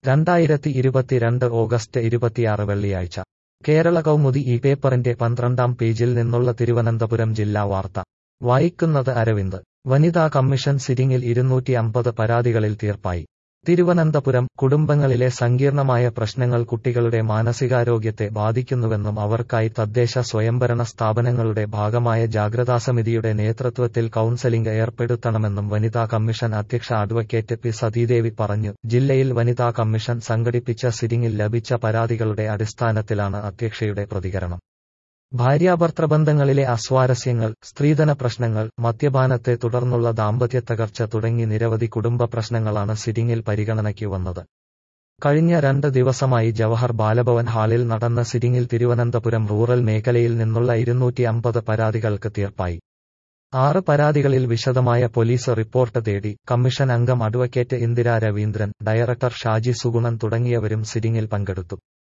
രണ്ടായിരത്തി ഇരുപത്തിരണ്ട് ഓഗസ്റ്റ് ഇരുപത്തിയാറ് വെള്ളിയാഴ്ച കേരള കൗമുദി ഈ പേപ്പറിന്റെ പന്ത്രണ്ടാം പേജിൽ നിന്നുള്ള തിരുവനന്തപുരം ജില്ലാ വാർത്ത വായിക്കുന്നത് അരവിന്ദ് വനിതാ കമ്മീഷൻ സിറ്റിംഗിൽ ഇരുന്നൂറ്റി അമ്പത് പരാതികളിൽ തീർപ്പായി തിരുവനന്തപുരം കുടുംബങ്ങളിലെ സങ്കീർണമായ പ്രശ്നങ്ങൾ കുട്ടികളുടെ മാനസികാരോഗ്യത്തെ ബാധിക്കുന്നുവെന്നും അവർക്കായി തദ്ദേശ സ്വയംഭരണ സ്ഥാപനങ്ങളുടെ ഭാഗമായ ജാഗ്രതാസമിതിയുടെ നേതൃത്വത്തിൽ കൌൺസലിംഗ് ഏർപ്പെടുത്തണമെന്നും വനിതാ കമ്മീഷൻ അധ്യക്ഷ അഡ്വക്കേറ്റ് പി സതീദേവി പറഞ്ഞു ജില്ലയിൽ വനിതാ കമ്മീഷൻ സംഘടിപ്പിച്ച സിറ്റിംഗിൽ ലഭിച്ച പരാതികളുടെ അടിസ്ഥാനത്തിലാണ് അധ്യക്ഷയുടെ പ്രതികരണം ഭാര്യാഭർത്തൃബന്ധങ്ങളിലെ അസ്വാരസ്യങ്ങൾ സ്ത്രീധന പ്രശ്നങ്ങൾ മദ്യപാനത്തെ തുടർന്നുള്ള ദാമ്പത്യത്തകർച്ച തുടങ്ങി നിരവധി കുടുംബ പ്രശ്നങ്ങളാണ് സിറ്റിംഗിൽ പരിഗണനയ്ക്ക് വന്നത് കഴിഞ്ഞ രണ്ട് ദിവസമായി ജവഹർ ബാലഭവൻ ഹാളിൽ നടന്ന സിറ്റിംഗിൽ തിരുവനന്തപുരം റൂറൽ മേഖലയിൽ നിന്നുള്ള ഇരുന്നൂറ്റി അമ്പത് പരാതികൾക്ക് തീർപ്പായി ആറ് പരാതികളിൽ വിശദമായ പോലീസ് റിപ്പോർട്ട് തേടി കമ്മീഷൻ അംഗം അഡ്വക്കേറ്റ് ഇന്ദിര രവീന്ദ്രൻ ഡയറക്ടർ ഷാജി സുഗുണൻ തുടങ്ങിയവരും സിറ്റിംഗിൽ പങ്കെടുത്തു